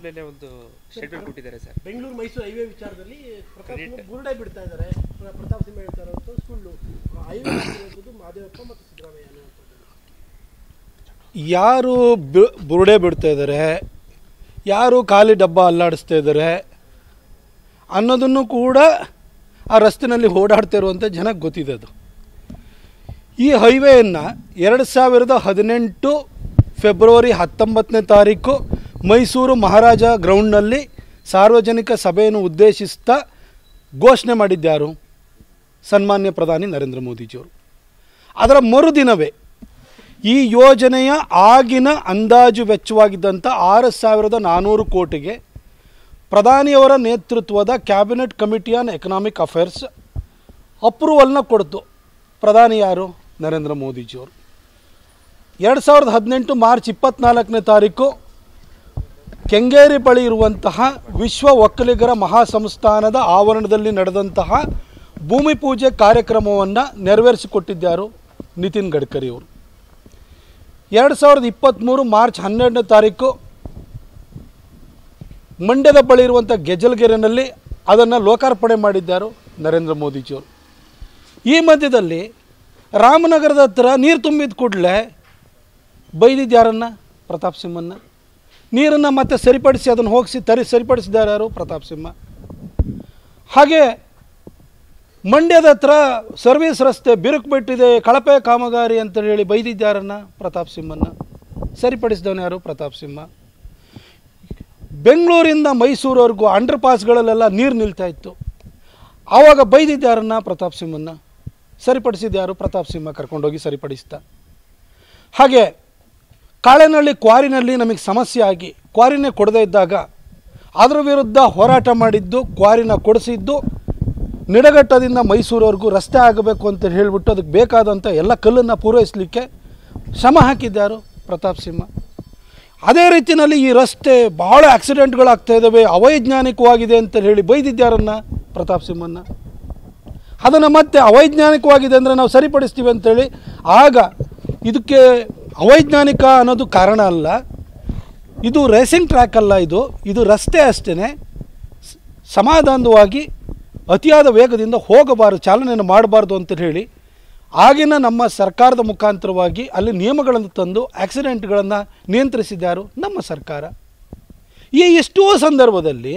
ನಿನ್ನೆ ಒಂದು ಸ್ಟೇಟ್ಮೆಂಟ್ ಕೊಟ್ಟಿದ್ದಾರೆ ಸರ್ ಬೆಂಗಳೂರು ಮೈಸೂರು ಹೈವೇ ವಿಚಾರದಲ್ಲಿ ಪ್ರತಾಪ್ ಸಿಂಹ ಬುರುಡೆ ಬಿಡ್ತಾ ಇದ್ದಾರೆ ಪ್ರ- ಪ್ರತಾಪ್ ಸಿಂಹ ಹೇಳ್ತಾ ಇರೋದು ಸುಳ್ಳು ಹೈವೇ ಇರೋದು ಮಾದೇವಪ್ಪ ಮತ್ತು ಸಿದ್ದರಾಮಯ್ಯ ಅನ್ನುವಂಥದ್ದು ಯಾರು ಬಿ- ಬುರುಡೆ ಬಿಡ್ತಾ ಇದ್ದಾರೆ ಯಾರು ಖಾಲಿ ಡಬ್ಬ ಅಲ್ಲಾಡಿಸ್ತಾ ಇದ್ದಾರೆ ಅನ್ನೋದನ್ನು ಕೂಡ ಆ ರಸ್ತೆನಲ್ಲಿ ಓಡಾಡ್ತಾ ಇರುವಂಥ ಜನಕ್ಕೆ ಗೊತ್ತಿದೆ ಅದು ಈ ಹೈವೇಯನ್ನು ಎರಡು ಸಾವಿರದ ಹದಿನೆಂಟು ಫೆಬ್ರವರಿ ಹತ್ತೊಂಬತ್ತನೇ ತಾರೀಕು ಮೈಸೂರು ಮಹಾರಾಜ ಗ್ರೌಂಡ್ನಲ್ಲಿ ಸಾರ್ವಜನಿಕ ಸಭೆಯನ್ನು ಉದ್ದೇಶಿಸ್ತಾ ಘೋಷಣೆ ಮಾಡಿದ್ಯಾರು ಸನ್ಮಾನ್ಯ ಪ್ರಧಾನಿ ನರೇಂದ್ರ ಮೋದಿಜಿಯವರು ಅದರ ಮರುದಿನವೇ ಈ ಯೋಜನೆಯ ಆಗಿನ ಅಂದಾಜು ವೆಚ್ಚವಾಗಿದ್ದಂಥ ಆರು ಸಾವಿರದ ನಾನ್ನೂರು ಕೋಟಿಗೆ ಪ್ರಧಾನಿಯವರ ನೇತೃತ್ವದ cabinet committee on economic affairs ಅಪ್ರೂವಲ್ನ ಕೊಡ್ತು ಪ್ರಧಾನಿ ಯಾರು ನರೇಂದ್ರ ಮೋದಿಜಿಯವರು ಎರಡು ಸಾವಿರದ ಹದಿನೆಂಟು ಮಾರ್ಚ್ ಇಪ್ಪತ್ನಾಲ್ಕನೇ ತಾರೀಕು ಕೆಂಗೇರಿ ಬಳಿ ಇರುವಂತಹ ವಿಶ್ವ ಒಕ್ಕಲಿಗರ ಮಹಾಸಂಸ್ಥಾನದ ಆವರಣದಲ್ಲಿ ನಡೆದಂತಹ ಭೂಮಿ ಪೂಜೆ ಕಾರ್ಯಕ್ರಮವನ್ನು ನೆರವೇರಿಸಿಕೊಟ್ಟಿದ್ದರು ನಿತಿನ್ ಗಡ್ಕರಿ ಅವರು ಎರಡು ಸಾವಿರದ ಇಪ್ಪತ್ತ್ಮೂರು ಮಾರ್ಚ್ ಹನ್ನೆರಡನೇ ತಾರೀಕು ಮಂಡ್ಯದ ಬಳಿ ಇರುವಂಥ ಗೆಜಲ್ಗೆರೆನಲ್ಲಿ ಅದನ್ನು ಲೋಕಾರ್ಪಣೆ ಮಾಡಿದ್ದಾರು ನರೇಂದ್ರ ಮೋದಿಜಿಯವರು ಈ ಮಧ್ಯದಲ್ಲಿ ರಾಮನಗರದ ಹತ್ರ ನೀರು ತುಂಬಿದ ಕೂಡಲೇ ಬೈದಿದ್ಯಾರನ್ನ ಪ್ರತಾಪ್ ಸಿಂಹನ್ನ ನೀರನ್ನು ಮತ್ತೆ ಸರಿಪಡಿಸಿ ಅದನ್ನು ಹೋಗಿಸಿ ತರಿ ಸರಿಪಡಿಸಿದ್ದಾರೆ ಯಾರು ಪ್ರತಾಪ್ ಸಿಂಹ ಹಾಗೆ ಮಂಡ್ಯದ ಹತ್ರ ಸರ್ವಿಸ್ ರಸ್ತೆ ಬಿರುಕು ಬಿಟ್ಟಿದೆ ಕಳಪೆ ಕಾಮಗಾರಿ ಅಂತ ಹೇಳಿ ಬೈದಿದ್ದಾರನ್ನ ಪ್ರತಾಪ್ ಸಿಂಹನ್ನ ಸರಿಪಡಿಸಿದವನು ಯಾರು ಪ್ರತಾಪ್ ಸಿಂಹ ಬೆಂಗಳೂರಿಂದ ಮೈಸೂರವರೆಗೂ ಅಂಡರ್ ಪಾಸ್ಗಳಲ್ಲೆಲ್ಲ ನೀರು ನಿಲ್ತಾ ಇತ್ತು ಆವಾಗ ಬೈದಿದ್ದಾರನ್ನ ಪ್ರತಾಪ್ ಸಿಂಹನ್ನ ಸರಿಪಡಿಸಿದ್ಯಾರು ಪ್ರತಾಪ್ ಸಿಂಹ ಕರ್ಕೊಂಡೋಗಿ ಸರಿಪಡಿಸ್ತಾ ಹಾಗೆ ಕಾಳೆನಹಳ್ಳಿ ಕ್ವಾರಿನಲ್ಲಿ ನಮಗೆ ಸಮಸ್ಯೆ ಆಗಿ ಕ್ವಾರಿನೇ ಕೊಡದೇ ಇದ್ದಾಗ ಅದರ ವಿರುದ್ಧ ಹೋರಾಟ ಮಾಡಿದ್ದು ಕ್ವಾರಿನ ಕೊಡಿಸಿದ್ದು ನಿಡಘಟ್ಟದಿಂದ ಮೈಸೂರವರೆಗೂ ರಸ್ತೆ ಆಗಬೇಕು ಅಂತ ಹೇಳಿಬಿಟ್ಟು ಅದಕ್ಕೆ ಬೇಕಾದಂಥ ಎಲ್ಲ ಕಲ್ಲನ್ನು ಪೂರೈಸಲಿಕ್ಕೆ ಶ್ರಮ ಹಾಕಿದ್ಯಾರು ಪ್ರತಾಪ್ ಸಿಂಹ ಅದೇ ರೀತಿಯಲ್ಲಿ ಈ ರಸ್ತೆ ಬಹಳ ಆಕ್ಸಿಡೆಂಟ್ಗಳಾಗ್ತಾ ಇದ್ದಾವೆ ಅವೈಜ್ಞಾನಿಕವಾಗಿದೆ ಅಂತ ಹೇಳಿ ಬೈದಿದ್ಯಾರನ್ನ ಪ್ರತಾಪ್ ಸಿಂಹನ್ನ ಅದನ್ನು ಮತ್ತೆ ಅವೈಜ್ಞಾನಿಕವಾಗಿದೆ ಅಂದರೆ ನಾವು ಸರಿಪಡಿಸ್ತೀವಿ ಅಂತೇಳಿ ಆಗ ಇದಕ್ಕೆ ಅವೈಜ್ಞಾನಿಕ ಅನ್ನೋದು ಕಾರಣ ಅಲ್ಲ ಇದು ರೇಸಿಂಗ್ ಟ್ರ್ಯಾಕ್ ಅಲ್ಲ ಇದು ಇದು ರಸ್ತೆ ಅಷ್ಟೇ ಸಮಾಧಾನವಾಗಿ ಅತಿಯಾದ ವೇಗದಿಂದ ಹೋಗಬಾರದು ಚಾಲನೆಯನ್ನು ಮಾಡಬಾರ್ದು ಅಂತ ಹೇಳಿ ಆಗಿನ ನಮ್ಮ ಸರ್ಕಾರದ ಮುಖಾಂತರವಾಗಿ ಅಲ್ಲಿ ನಿಯಮಗಳನ್ನು ತಂದು ಆಕ್ಸಿಡೆಂಟ್ಗಳನ್ನು ನಿಯಂತ್ರಿಸಿದ್ಯಾರು ನಮ್ಮ ಸರ್ಕಾರ ಈ ಎಷ್ಟೋ ಸಂದರ್ಭದಲ್ಲಿ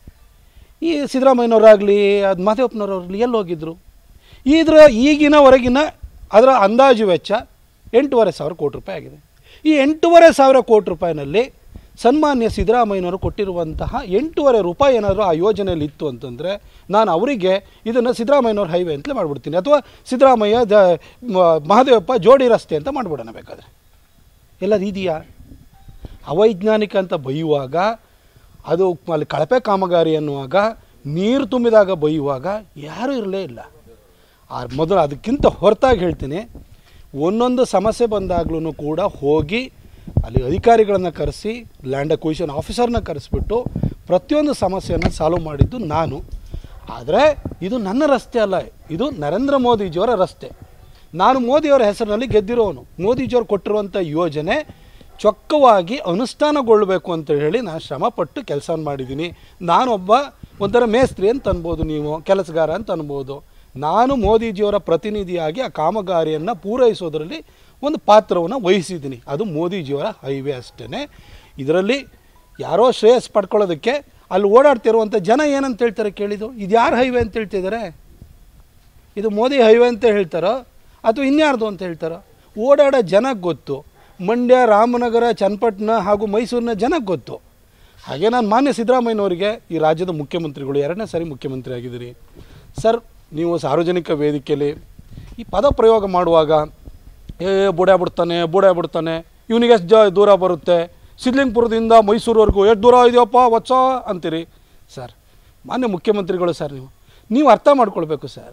ಈ ಸಿದ್ದರಾಮಯ್ಯನವರಾಗಲಿ ಅದು ಮಾದೇವಪ್ಪನವರಾಗಲಿ ಎಲ್ಲಿ ಹೋಗಿದ್ರು ಇದರ ಈಗಿನವರೆಗಿನ ಅದರ ಅಂದಾಜು ವೆಚ್ಚ ಎಂಟೂವರೆ ಸಾವಿರ ಕೋಟಿ ರೂಪಾಯಿ ಆಗಿದೆ ಈ ಎಂಟೂವರೆ ಸಾವಿರ ಕೋಟಿ ರೂಪಾಯಿನಲ್ಲಿ ಸನ್ಮಾನ್ಯ ಸಿದ್ದರಾಮಯ್ಯನವರು ಕೊಟ್ಟಿರುವಂತಹ ಎಂಟೂವರೆ ರೂಪಾಯಿ ಏನಾದರೂ ಆ ಯೋಜನೆಯಲ್ಲಿ ಇತ್ತು ಅಂತಂದರೆ ನಾನು ಅವರಿಗೆ ಇದನ್ನು ಸಿದ್ದರಾಮಯ್ಯನವ್ರ ಹೈವೇ ಅಂತಲೇ ಮಾಡಿಬಿಡ್ತೀನಿ ಅಥವಾ ಸಿದ್ದರಾಮಯ್ಯ ದ ಮ- ಮಹದೇವಪ್ಪ ಜೋಡಿ ರಸ್ತೆ ಅಂತ ಮಾಡಿಬಿಡೋಣ ಬೇಕಾದರೆ ಎಲ್ಲ ಇದೆಯಾ ಅವೈಜ್ಞಾನಿಕ ಅಂತ ಬೈಯುವಾಗ ಅದು ಅಲ್ಲಿ ಕಳಪೆ ಕಾಮಗಾರಿ ಅನ್ನುವಾಗ ನೀರು ತುಂಬಿದಾಗ ಬೈಯುವಾಗ ಯಾರೂ ಇರಲೇ ಇಲ್ಲ ಆ ಮೊದಲು ಅದಕ್ಕಿಂತ ಹೊರತಾಗಿ ಹೇಳ್ತೀನಿ ಒಂದೊಂದು ಸಮಸ್ಯೆ ಬಂದಾಗ್ಲೂ ಕೂಡ ಹೋಗಿ ಅಲ್ಲಿ ಅಧಿಕಾರಿಗಳನ್ನು ಕರೆಸಿ ಲ್ಯಾಂಡ್ ಅಕ್ವಿಷನ್ ಆಫೀಸರ್ನ ಕರೆಸಿಬಿಟ್ಟು ಪ್ರತಿಯೊಂದು ಸಮಸ್ಯೆಯನ್ನು ಸಾಲ್ವ್ ಮಾಡಿದ್ದು ನಾನು ಆದರೆ ಇದು ನನ್ನ ರಸ್ತೆ ಅಲ್ಲ ಇದು ನರೇಂದ್ರ ಮೋದಿಜಿಯವರ ರಸ್ತೆ ನಾನು ಮೋದಿಯವರ ಹೆಸರಿನಲ್ಲಿ ಗೆದ್ದಿರೋನು ಮೋದಿಜಿಯವರು ಕೊಟ್ಟಿರುವಂಥ ಯೋಜನೆ ಚೊಕ್ಕವಾಗಿ ಅನುಷ್ಠಾನಗೊಳ್ಳಬೇಕು ಅಂತ ಹೇಳಿ ನಾನು ಶ್ರಮಪಟ್ಟು ಕೆಲಸ ಮಾಡಿದ್ದೀನಿ ನಾನೊಬ್ಬ ಒಂಥರ ಮೇಸ್ತ್ರಿ ಅಂತ ಅನ್ಬೋದು ನೀವು ಕೆಲಸಗಾರ ಅಂತ ಅನ್ಬೋದು ನಾನು ಮೋದಿಜಿಯವರ ಪ್ರತಿನಿಧಿಯಾಗಿ ಆ ಕಾಮಗಾರಿಯನ್ನು ಪೂರೈಸೋದರಲ್ಲಿ ಒಂದು ಪಾತ್ರವನ್ನು ವಹಿಸಿದ್ದೀನಿ ಅದು ಮೋದಿಜಿಯವರ ಹೈವೇ ಅಷ್ಟೇ ಇದರಲ್ಲಿ ಯಾರೋ ಶ್ರೇಯಸ್ ಪಡ್ಕೊಳ್ಳೋದಕ್ಕೆ ಅಲ್ಲಿ ಓಡಾಡ್ತಿರುವಂಥ ಜನ ಏನಂತ ಹೇಳ್ತಾರೆ ಕೇಳಿದ್ದು ಇದು ಯಾರು ಹೈವೇ ಅಂತ ಹೇಳ್ತಿದ್ದಾರೆ ಇದು ಮೋದಿ ಹೈವೇ ಅಂತ ಹೇಳ್ತಾರೋ ಅಥವಾ ಇನ್ಯಾರ್ದು ಅಂತ ಹೇಳ್ತಾರೋ ಓಡಾಡೋ ಜನಕ್ಕೆ ಗೊತ್ತು ಮಂಡ್ಯ ರಾಮನಗರ ಚನ್ನಪಟ್ಟಣ ಹಾಗೂ ಮೈಸೂರಿನ ಜನಕ್ಕೆ ಗೊತ್ತು ಹಾಗೆ ನಾನು ಮಾನ್ಯ ಸಿದ್ದರಾಮಯ್ಯನವರಿಗೆ ಈ ರಾಜ್ಯದ ಮುಖ್ಯಮಂತ್ರಿಗಳು ಎರಡನೇ ಸಾರಿ ಮುಖ್ಯಮಂತ್ರಿ ಆಗಿದ್ದೀರಿ ಸರ್ ನೀವು ಸಾರ್ವಜನಿಕ ವೇದಿಕೆಯಲ್ಲಿ ಈ ಪದ ಪ್ರಯೋಗ ಮಾಡುವಾಗ ಏ ಬುಡ ಬಿಡ್ತಾನೆ ಬುಡ ಬಿಡ್ತಾನೆ ಇವನಿಗೆ ಎಷ್ಟು ಜ ದೂರ ಬರುತ್ತೆ ಸಿದ್ಲಿಂಗ್ಪುರದಿಂದ ಮೈಸೂರುವರೆಗೂ ಎಷ್ಟು ದೂರ ಇದೆಯಪ್ಪ ವತ್ಸ ಅಂತೀರಿ ಸರ್ ಮಾನ್ಯ ಮುಖ್ಯಮಂತ್ರಿಗಳು ಸರ್ ನೀವು ನೀವು ಅರ್ಥ ಮಾಡ್ಕೊಳ್ಬೇಕು ಸರ್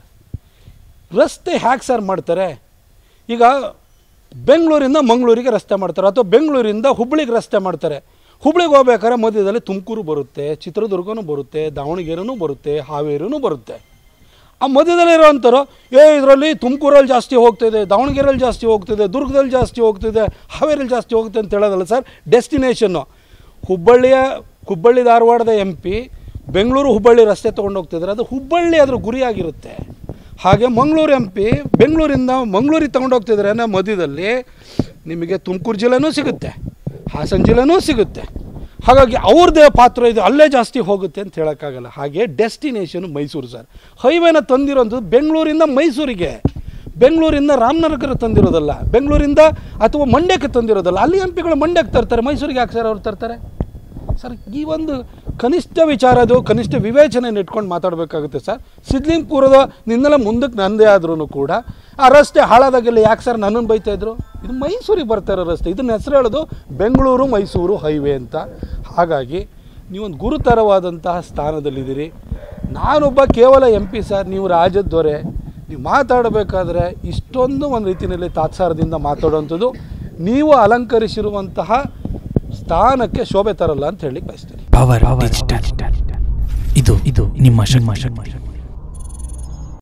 ರಸ್ತೆ ಹ್ಯಾಕ್ ಸರ್ ಮಾಡ್ತಾರೆ ಈಗ ಬೆಂಗಳೂರಿಂದ ಮಂಗಳೂರಿಗೆ ರಸ್ತೆ ಮಾಡ್ತಾರೆ ಅಥವಾ ಬೆಂಗಳೂರಿಂದ ಹುಬ್ಳಿಗೆ ರಸ್ತೆ ಮಾಡ್ತಾರೆ ಹುಬ್ಳಿಗೆ ಹೋಗ್ಬೇಕಾದ್ರೆ ಮಧ್ಯದಲ್ಲಿ ತುಮಕೂರು ಬರುತ್ತೆ ಚಿತ್ರದುರ್ಗನೂ ಬರುತ್ತೆ ದಾವಣಗೆರೆನೂ ಬರುತ್ತೆ ಹಾವೇರಿನೂ ಬರುತ್ತೆ ಆ ಮಧ್ಯದಲ್ಲಿರೋವಂಥವ್ರು ಏ ಇದರಲ್ಲಿ ತುಮಕೂರಲ್ಲಿ ಜಾಸ್ತಿ ಹೋಗ್ತಿದೆ ದಾವಣಗೆರೆಯಲ್ಲಿ ಜಾಸ್ತಿ ಹೋಗ್ತಿದೆ ದುರ್ಗದಲ್ಲಿ ಜಾಸ್ತಿ ಹೋಗ್ತಿದೆ ಹಾವೇರಿಯಲ್ಲಿ ಜಾಸ್ತಿ ಹೋಗುತ್ತೆ ಅಂತ ಹೇಳೋದಲ್ಲ ಸರ್ ಡೆಸ್ಟಿನೇಷನ್ನು ಹುಬ್ಬಳ್ಳಿಯ ಹುಬ್ಬಳ್ಳಿ ಧಾರವಾಡದ ಎಂ ಪಿ ಬೆಂಗಳೂರು ಹುಬ್ಬಳ್ಳಿ ರಸ್ತೆ ತೊಗೊಂಡು ಹೋಗ್ತಿದ್ದಾರೆ ಅದು ಹುಬ್ಬಳ್ಳಿ ಅದ್ರ ಗುರಿಯಾಗಿರುತ್ತೆ ಹಾಗೆ ಮಂಗಳೂರು ಎಂ ಪಿ ಬೆಂಗಳೂರಿಂದ ಮಂಗಳೂರಿಗೆ ತೊಗೊಂಡು ಹೋಗ್ತಿದ್ದಾರೆ ಅನ್ನೋ ಮಧ್ಯದಲ್ಲಿ ನಿಮಗೆ ತುಮಕೂರು ಜಿಲ್ಲೆನೂ ಸಿಗುತ್ತೆ ಹಾಸನ ಜಿಲ್ಲೆನೂ ಸಿಗುತ್ತೆ ಹಾಗಾಗಿ ಅವ್ರದ್ದೇ ಪಾತ್ರ ಇದು ಅಲ್ಲೇ ಜಾಸ್ತಿ ಹೋಗುತ್ತೆ ಅಂತ ಹೇಳೋಕ್ಕಾಗಲ್ಲ ಹಾಗೆ ಡೆಸ್ಟಿನೇಷನ್ ಮೈಸೂರು ಸರ್ ಹೈವೇನ ತಂದಿರೋದು ಬೆಂಗಳೂರಿಂದ ಮೈಸೂರಿಗೆ ಬೆಂಗಳೂರಿಂದ ರಾಮನಗರ ತಂದಿರೋದಲ್ಲ ಬೆಂಗಳೂರಿಂದ ಅಥವಾ ಮಂಡ್ಯಕ್ಕೆ ತಂದಿರೋದಲ್ಲ ಅಲ್ಲಿ ಎಂ ಪಿಗಳು ಮಂಡ್ಯಕ್ಕೆ ತರ್ತಾರೆ ಮೈಸೂರಿಗೆ ಯಾಕೆ ಸರ್ ಅವ್ರು ತರ್ತಾರೆ ಸರ್ ಈ ಒಂದು ಕನಿಷ್ಠ ವಿಚಾರ ಅದು ಕನಿಷ್ಠ ವಿವೇಚನೆಯನ್ನು ಇಟ್ಕೊಂಡು ಮಾತಾಡಬೇಕಾಗುತ್ತೆ ಸರ್ ಸಿದ್ಲಿಂಗ್ಪುರದ ನಿನ್ನೆಲ್ಲ ಮುಂದಕ್ಕೆ ನಂದೇ ಆದ್ರೂ ಕೂಡ ಆ ರಸ್ತೆ ಹಾಳಾದಾಗೆಲ್ಲ ಯಾಕೆ ಸರ್ ನನ್ನನ್ನು ಬೈತಾ ಇದ್ರು ಇದು ಮೈಸೂರಿಗೆ ಬರ್ತಾ ಇರೋ ರಸ್ತೆ ಇದನ್ನ ಹೆಸರು ಹೇಳೋದು ಬೆಂಗಳೂರು ಮೈಸೂರು ಹೈವೇ ಅಂತ ಹಾಗಾಗಿ ನೀವೊಂದು ಗುರುತರವಾದಂತಹ ಸ್ಥಾನದಲ್ಲಿದ್ದೀರಿ ನಾನೊಬ್ಬ ಕೇವಲ ಎಂ ಪಿ ಸರ್ ನೀವು ರಾಜ್ಯದ ದೊರೆ ನೀವು ಮಾತಾಡಬೇಕಾದ್ರೆ ಇಷ್ಟೊಂದು ಒಂದು ರೀತಿಯಲ್ಲಿ ತಾತ್ಸಾರದಿಂದ ಮಾತಾಡುವಂಥದ್ದು ನೀವು ಅಲಂಕರಿಸಿರುವಂತಹ ಸ್ಥಾನಕ್ಕೆ ಶೋಭೆ ತರಲ್ಲ ಅಂತ ಹೇಳಿ ಬಯಸ್ತೀನಿ ಪವರ್ ಡಿಜಿಟಲ್ ಇದು ಇದು ನಿಮ್ಮ ಶಕ್ತಿ